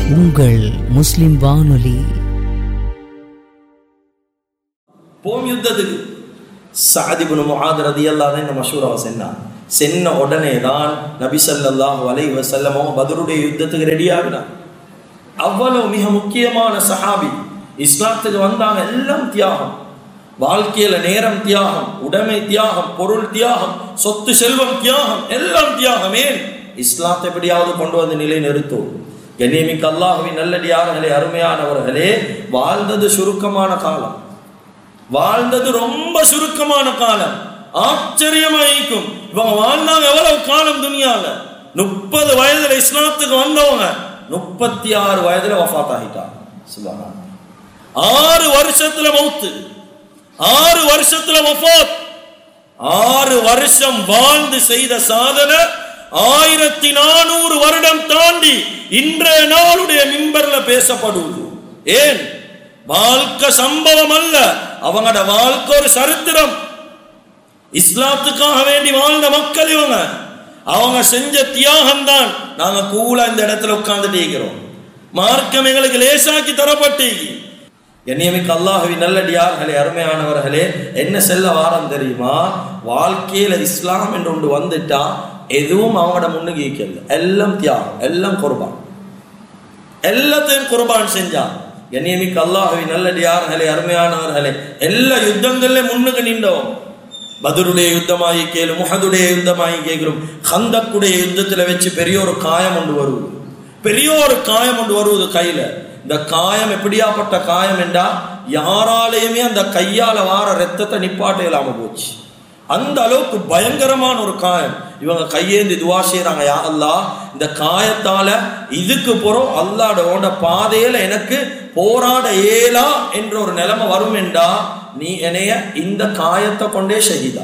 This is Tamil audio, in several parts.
உங்கள் முஸ்லிம் வானொலி போம் யுத்தத்துக்கு சாதிபுன் முஹாத் ரதியல்லாஹு தான் இந்த மஷூராவை சென்னான் சென்ன உடனே தான் நபி ஸல்லல்லாஹு அலைஹி வஸல்லம் அவங்க பத்ருடைய யுத்தத்துக்கு ரெடி ஆகினான் அவ்வளவு மிக முக்கியமான சஹாபி இஸ்லாத்துக்கு வந்தாங்க எல்லாம் தியாகம் வாழ்க்கையில நேரம் தியாகம் உடைமை தியாகம் பொருள் தியாகம் சொத்து செல்வம் தியாகம் எல்லாம் தியாகம் ஏன் இஸ்லாத்தை எப்படியாவது கொண்டு வந்து நிலை நிறுத்தும் கண்ணியமிக்க அல்லாஹுவின் நல்லடியார்களே அருமையானவர்களே வாழ்ந்தது சுருக்கமான காலம் வாழ்ந்தது ரொம்ப சுருக்கமான காலம் ஆச்சரியமாயிருக்கும் இவங்க வாழ்ந்தாங்க எவ்வளவு காலம் துனியால முப்பது வயதுல இஸ்லாத்துக்கு வந்தவங்க முப்பத்தி ஆறு வயதுல வஃபாத் ஆகிட்டாங்க சுபஹான் ஆறு வருஷத்துல மௌத்து ஆறு வருஷத்துல வஃபாத் ஆறு வருஷம் வாழ்ந்து செய்த சாதனை ஆயிரத்தி நானூறு வருடம் தாண்டி இன்றைய நாளுடைய மிம்பர்ல பேசப்படுவது ஏன் வாழ்க்கை சம்பவம் அல்ல அவங்களோட வாழ்க்கை ஒரு சரித்திரம் இஸ்லாத்துக்காக வேண்டி வாழ்ந்த மக்கள் இவங்க அவங்க செஞ்ச தியாகம் தான் நாங்க கூலா இந்த இடத்துல உட்கார்ந்துட்டு இருக்கிறோம் மார்க்கம் எங்களுக்கு லேசாக்கி தரப்பட்டு என்னையமிக்க அல்லாஹவி நல்லடியார்களே அருமையானவர்களே என்ன செல்ல வாரம் தெரியுமா வாழ்க்கையில இஸ்லாம் என்று ஒன்று வந்துட்டா எதுவும் அவங்களோட முன்னுக்கு ஈக்கல எல்லாம் தியாகம் எல்லாம் குர்பான் எல்லாத்தையும் குர்பான் செஞ்சான் என்னையமிக்க அல்லாஹவி நல்லடியார்களே அருமையானவர்களே எல்லா யுத்தங்கள்ல முன்னுக்கு நின்றோம் பதருடைய யுத்தமாகி கேளு முகதுடைய யுத்தமாகி கேட்கிறோம் ஹந்தக்குடைய யுத்தத்துல வச்சு பெரிய ஒரு காயம் ஒன்று வருவது பெரிய ஒரு காயம் ஒன்று வருவது கையில இந்த காயம் எப்படியாப்பட்ட காயம் என்றா யாராலையுமே அந்த கையால வார ரத்தத்தை நிப்பாட்ட இல்லாம போச்சு அந்த அளவுக்கு பயங்கரமான ஒரு காயம் இவங்க கையேந்தி துவா செய்யறாங்க யா அல்லா இந்த காயத்தால இதுக்கு போறோம் அல்லாடோட பாதையில எனக்கு போராட ஏலா என்ற ஒரு நிலைமை வரும் என்றா நீ என்னைய இந்த காயத்தை கொண்டே ஷஹீதா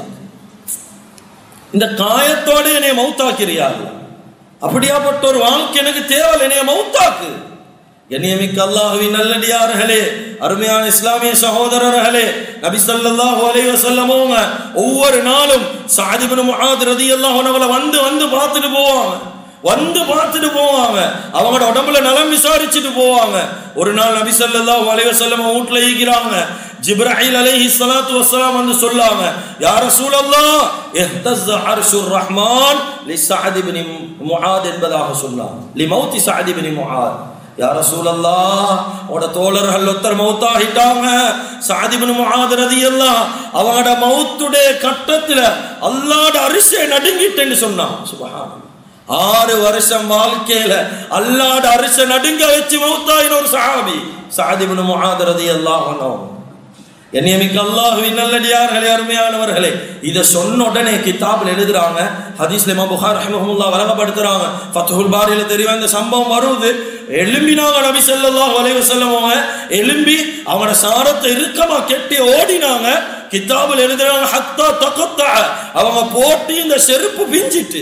இந்த காயத்தோட என்னைய மௌத்தாக்கிறியாங்க அப்படியாப்பட்ட ஒரு வாழ்க்கை எனக்கு தேவை என்னைய மௌத்தாக்கு கண்ணியமிக்க அல்லாஹுவின் நல்லடியார்களே அருமையான இஸ்லாமிய சகோதரர்களே நபி ஸல்லல்லாஹு அலைஹி வஸல்லம் அவங்க ஒவ்வொரு நாளும் சஅத் இப்னு முஆத் ரலியல்லாஹு அன்ஹு வந்து வந்து பார்த்துட்டு போவாங்க வந்து பார்த்துட்டு போவாங்க அவங்களோட உடம்புல நலம் விசாரிச்சுட்டு போவாங்க ஒரு நாள் நபி ஸல்லல்லாஹு அலைஹி வஸல்லம் வீட்ல ஈக்கிறாங்க ஜிப்ராயில் அலைஹி ஸலாத்து வஸ்ஸலாம் வந்து சொல்லாங்க யா ரசூலல்லாஹ் இஹ்தஸ் அர்ஷுர் ரஹ்மான் லி சஅத் இப்னு முஆத் என்பதாக சொன்னாங்க லி மௌத்தி சஅத் இப்னு முஆத் யார சூழல்லா உட தோழர்கள் ஒருத்தர் மௌத்தாகிட்டாங்க சாதிபின் முகாது ரதியெல்லாம் அவங்களோட மௌத்துடைய கட்டத்துல அல்லாட அரிசை நடுங்கிட்டேன்னு சொன்னான் சுபஹான் ஆறு வருஷம் வாழ்க்கையில அல்லாட அரிசை நடுங்க வச்சு மௌத்தாயின ஒரு சஹாபி சாதிபின் முகாது ரதியெல்லாம் என்னையமிக்க அல்லாஹுவின் நல்லடியார்களே அருமையானவர்களே இதை சொன்ன உடனே கிதாபில் எழுதுறாங்க ஹதீஸ்ல இமாம் புகார் ரஹ்மஹுல்லா வழங்கப்படுத்துறாங்க ஃபத்ஹுல் பாரியில தெரியும் இந்த சம்பவம் வருது எலும்பினாங்க நபி ஸல்லல்லாஹு அலைஹி வஸல்லம் அவங்க எலும்பி அவனோட சாரத்தை இறுக்கமா கெட்டி ஓடினாங்க கிதாபில் எழுதுறாங்க ஹத்தா தகத்தா அவங்க போட்டு இந்த செருப்பு பிஞ்சிட்டு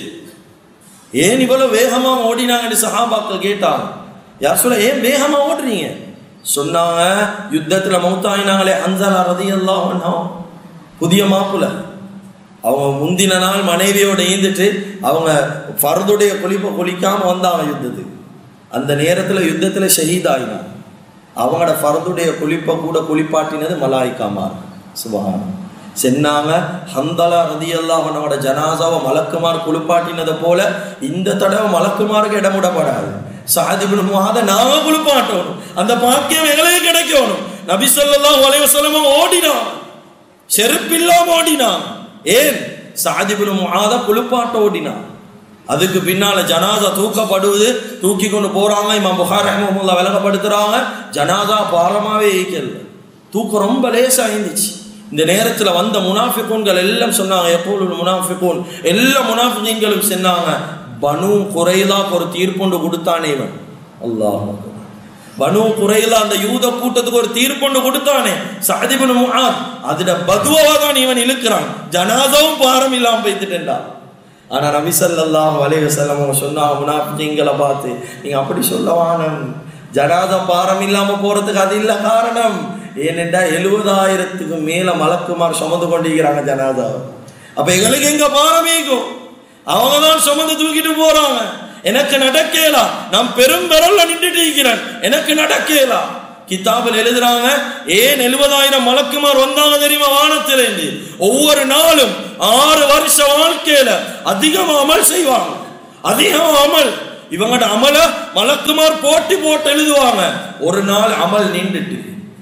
ஏன் இவ்வளவு வேகமா ஓடினாங்கன்னு சஹாபாக்கள் கேட்டாங்க யார் சொல்ல ஏன் வேகமா ஓடுறீங்க சொன்னாங்க யுத்தத்துல மௌத்தாயினாங்களே அன்சலா ரதியல்லாஹு அன்ஹா புதிய மாப்புல அவங்க முந்தின நாள் மனைவியோட ஈந்துட்டு அவங்க ஃபர்துடைய குளிப்பை குளிக்காம வந்தாங்க யுத்தத்துக்கு அந்த நேரத்துல யுத்தத்துல ஷஹீதாயினாங்க அவங்களோட ஃபர்துடைய குளிப்பை கூட குளிப்பாட்டினது மலாய்க்காமார் சுபஹானம் சென்னாங்க ஹந்தலா ரதியல்லாஹு அன்ஹோட ஜனாசாவை மலக்குமார் குளிப்பாட்டினதை போல இந்த தடவை மலக்குமாருக்கு இடமுடப்படாது சாதிபுல் முகாத நாம குளிப்பாட்டணும் அந்த பாக்கியம் எங்களுக்கு கிடைக்கணும் நபி ஸல்லல்லாஹு அலைஹி வஸல்லம் ஓடினான் செருப்பில்லாம ஓடினான் ஏன் சாதிபுல் முகாத குளிப்பாட்ட ஓடினான் அதுக்கு பின்னால ஜனாதா தூக்கப்படுவது தூக்கி கொண்டு போறாங்க இமாம் புகார் ரஹ்மஹுல்லா விளங்கப்படுத்துறாங்க ஜனாதா பாரமாவே ஈக்கல தூக்கம் ரொம்ப லேசா இருந்துச்சு இந்த நேரத்துல வந்த முனாஃபிகூன்கள் எல்லாம் சொன்னாங்க எப்பொழுது முனாஃபிகூன் எல்லா முனாஃபிகீன்களும் சொன்னாங்க பனு குறைலாக்கு ஒரு தீர்ப்புண்டு கொடுத்தானே இவன் அல்லாஹ் பனு குறைலா அந்த யூத கூட்டத்துக்கு ஒரு தீர்ப்புண்டு கொடுத்தானே சாதிபனு முஆத் அதுட பதுவாக தான் இவன் இழுக்கிறான் ஜனாதாவும் பாரம் இல்லாம போய்த்துட்டேன்டா ஆனா நபி ஸல்லல்லாஹு அலைஹி வஸல்லம் அவங்க சொன்னாங்க முனாஃபிகீன்களை பார்த்து நீங்க அப்படி சொல்ல வானம் ஜனாதா பாரம் இல்லாம போறதுக்கு அது இல்ல காரணம் ஏனென்றா எழுபதாயிரத்துக்கு மேல மலக்குமார் சுமந்து கொண்டிருக்கிறாங்க ஜனாதா அப்ப எங்களுக்கு எங்க பாரமேக்கும் அவங்க தான் சுமந்து தூக்கிட்டு போறாங்க எனக்கு நடக்கலா நான் பெரும் பெறல்ல நின்றுட்டு இருக்கிறேன் எனக்கு நடக்கலா கிதாபில் எழுதுறாங்க ஏன் எழுபதாயிரம் மலக்குமார் வந்தாங்க தெரியுமா வானத்திலிருந்து ஒவ்வொரு நாளும் ஆறு வருஷ வாழ்க்கையில அதிகமா அமல் செய்வாங்க அதிகம் அமல் இவங்கட அமல மலக்குமார் போட்டி போட்டு எழுதுவாங்க ஒரு நாள் அமல் நின்றுட்டு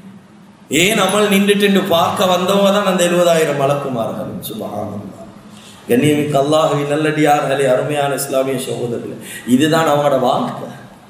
ஏன் அமல் நின்றுட்டு பார்க்க வந்தவங்க தான் அந்த எழுபதாயிரம் மலக்குமார்கள் சுபஹானல்லாஹ் கண்ணியமிக்க அல்லாஹுவி நல்லடியார்களே அருமையான இஸ்லாமிய சகோதரர்களே இதுதான் அவங்களோட வாழ்க்கை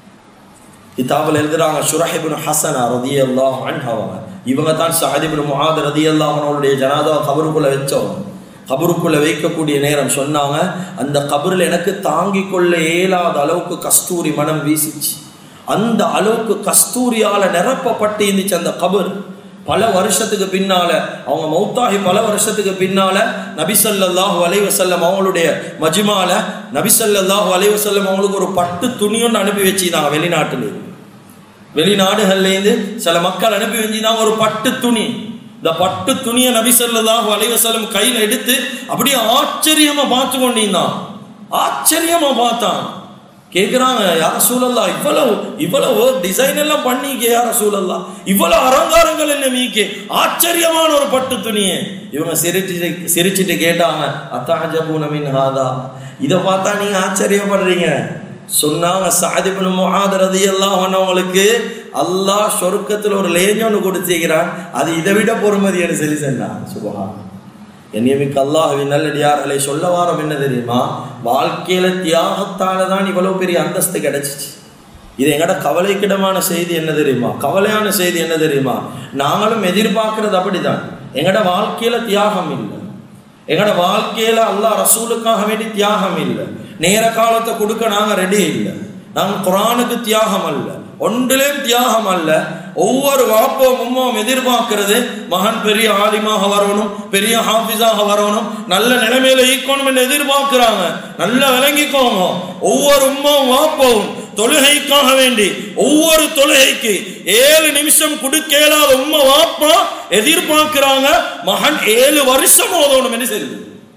கிதாபில் எழுதுறாங்க ஷுரஹிபின் ஹசனா ரதி அல்லாஹ் அவங்க இவங்க தான் ஷாதிபின் முஹாத் ரதி அல்லாஹ் அவனுடைய ஜனாதா கபருக்குள்ள வச்சவங்க கபருக்குள்ள வைக்கக்கூடிய நேரம் சொன்னாங்க அந்த கபரில் எனக்கு தாங்கிக் கொள்ள இயலாத அளவுக்கு கஸ்தூரி மனம் வீசிச்சு அந்த அளவுக்கு கஸ்தூரியால நிரப்பப்பட்டு இருந்துச்சு அந்த கபர் பல வருஷத்துக்கு பின்னால அவங்க மௌத்தாகி பல வருஷத்துக்கு பின்னால நபிசல்லாஹு அலைவசல்லம் அவங்களுடைய மஜ்மால நபிசல்லாஹு அலைவசல்லம் அவங்களுக்கு ஒரு பட்டு துணியொன்று அனுப்பி வச்சிருந்தாங்க வெளிநாட்டுல வெளிநாடுகள்லேருந்து சில மக்கள் அனுப்பி வச்சிருந்தாங்க ஒரு பட்டு துணி இந்த பட்டு துணியை நபிசல்லாஹு அலைவசல்லம் கையில் எடுத்து அப்படியே ஆச்சரியமா பார்த்து கொண்டிருந்தான் ஆச்சரியமா பார்த்தான் கேட்குறாங்க யார சூழல்லா இவ்வளவு இவ்வளவு டிசைன் எல்லாம் பண்ணிக்க யார சூழல்லா இவ்வளவு அலங்காரங்கள் என்ன மீக்கே ஆச்சரியமான ஒரு பட்டு துணியை இவங்க சிரிச்சு சிரிச்சுட்டு கேட்டாங்க அத்தாஜபூனமின் ஹாதா இதை பார்த்தா நீங்க ஆச்சரியப்படுறீங்க சொன்னாங்க சாதிபுன் முஹாத் ரதியல்லாஹு அன்ஹுங்களுக்கு அல்லாஹ் சொர்க்கத்துல ஒரு லேஞ்ச் ஒன்று கொடுத்திருக்கிறான் அது இதை விட பொறுமதின்னு சொல்லி சொன்னான் சுபஹான் என்னையமிக்க அல்லாஹுவின் நல்லடியார்களை சொல்ல வாரம் என்ன தெரியுமா வாழ்க்கையில தியாகத்தால தான் இவ்வளவு பெரிய அந்தஸ்து கிடைச்சிச்சு இது எங்கட கவலைக்கிடமான செய்தி என்ன தெரியுமா கவலையான செய்தி என்ன தெரியுமா நாங்களும் எதிர்பார்க்கறது அப்படிதான் எங்கட வாழ்க்கையில தியாகம் இல்லை எங்கட வாழ்க்கையில அல்லாஹ் ரசூலுக்காக வேண்டி தியாகம் இல்லை நேர காலத்தை கொடுக்க நாங்க ரெடி இல்லை நாங்க குரானுக்கு தியாகம் அல்ல ஒன்றிலேயும் தியாகம் அல்ல ஒவ்வொரு வாப்போம் உம்மாவும் எதிர்பார்க்கிறது மகன் பெரிய ஆலிமாக வரணும் பெரிய ஹாஃபிஸாக வரணும் நல்ல நிலைமையில ஈக்கணும் என்று எதிர்பார்க்கிறாங்க நல்லா விளங்கிக்கோங்க ஒவ்வொரு உம்மாவும் வாப்போவும் தொழுகைக்காக வேண்டி ஒவ்வொரு தொழுகைக்கு ஏழு நிமிஷம் கொடுக்க இயலாத உம்மா வாப்பா எதிர்பார்க்கிறாங்க மகன் ஏழு வருஷம் ஓதணும் என்று சொல்லி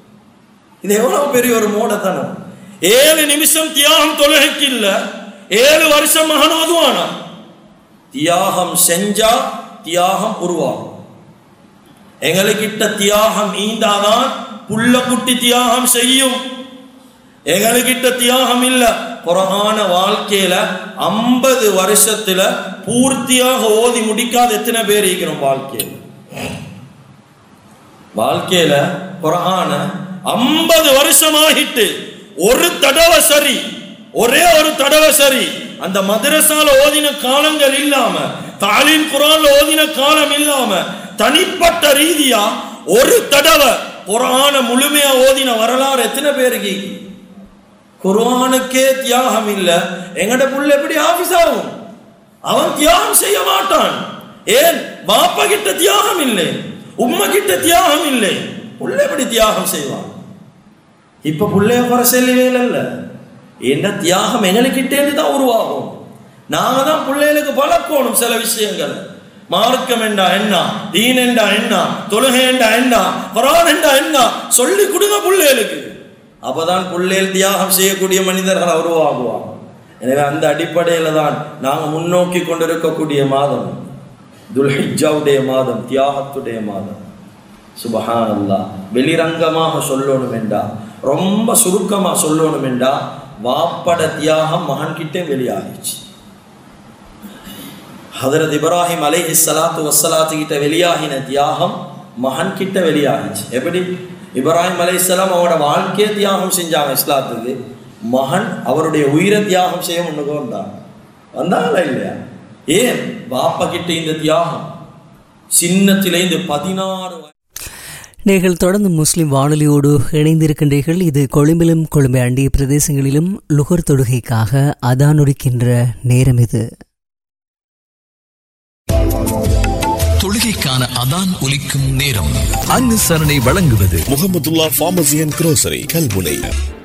இது எவ்வளவு பெரிய ஒரு மூடத்தனம் ஏழு நிமிஷம் தியாகம் தொழுகைக்கு இல்ல ஏழு வருஷம் மகன் ஓதுவானா தியாகம் செஞ்சா தியாகம் உருவாகும் எங்களுக்கிட்ட தியாகம் ஈந்தாதான் புள்ள குட்டி தியாகம் செய்யும் எங்களுக்கிட்ட தியாகம் இல்ல புறகான வாழ்க்கையில ஐம்பது வருஷத்துல பூர்த்தியாக ஓதி முடிக்காத எத்தனை பேர் இருக்கிறோம் வாழ்க்கையில வாழ்க்கையில குரான ஐம்பது வருஷம் ஆகிட்டு ஒரு தடவை சரி ஒரே ஒரு தடவை சரி அந்த மதரசால ஓதின காலங்கள் இல்லாம தாலின் குரான்ல ஓதின காலம் இல்லாம தனிப்பட்ட ரீதியா ஒரு தடவை குரான முழுமையா ஓதின வரலாறு எத்தனை பேருக்கு குரானுக்கே தியாகம் இல்ல எங்கட புள்ள எப்படி ஆபீஸ் ஆகும் அவன் தியாகம் செய்ய மாட்டான் ஏன் பாப்பா கிட்ட தியாகம் இல்லை உம்மா கிட்ட தியாகம் இல்லை புள்ள எப்படி தியாகம் செய்வான் இப்ப புள்ளைய குறை சொல்லவே இல்ல என்ன தியாகம் எங்களுக்கிட்டேருந்து தான் உருவாகும் நாங்க தான் பிள்ளைகளுக்கு பழக்கணும் சில விஷயங்கள் மார்க்கம் என்றா என்ன தீன் என்றா என்ன தொழுகை என்றா என்ன பரான் என்றா என்ன சொல்லி கொடுங்க பிள்ளைகளுக்கு அப்பதான் பிள்ளைகள் தியாகம் செய்யக்கூடிய மனிதர்கள் உருவாகுவாங்க எனவே அந்த அடிப்படையில தான் நாங்க முன்னோக்கி கொண்டிருக்கக்கூடிய மாதம் துல்ஹிஜாவுடைய மாதம் தியாகத்துடைய மாதம் சுபஹான் அல்லா வெளிரங்கமாக சொல்லணும் என்றா ரொம்ப சுருக்கமா சொல்லணும் என்றா வாப்பட தியாகம் மகன் கிட்டே வெளியாகிச்சு ஹதரத் இப்ராஹிம் அலைஹி சலாத்து வசலாத்து கிட்ட வெளியாகின தியாகம் மகன் கிட்ட வெளியாகிச்சு எப்படி இப்ராஹிம் அலைஹிஸ்ஸலாம் அவனோட வாழ்க்கையை தியாகம் செஞ்சாங்க இஸ்லாத்துக்கு மகன் அவருடைய உயிரை தியாகம் செய்ய முன்னுக்கு வந்தான் வந்தாங்களா இல்லையா ஏன் பாப்பா கிட்ட இந்த தியாகம் சின்னத்திலேருந்து பதினாறு வயசு நீங்கள் தொடர்ந்து முஸ்லிம் வானொலியோடு இணைந்திருக்கின்றீர்கள் இது கொழும்பிலும் கொழும்பை அண்டிய பிரதேசங்களிலும் லுகர் தொடுகைக்காக அதானொடுக்கின்ற நேரம் இது தொழுகைக்கான அதான் ஒலிக்கும் நேரம் அனுசரணை வழங்குவது Muhammadullah pharmacy and grocery Kalmunai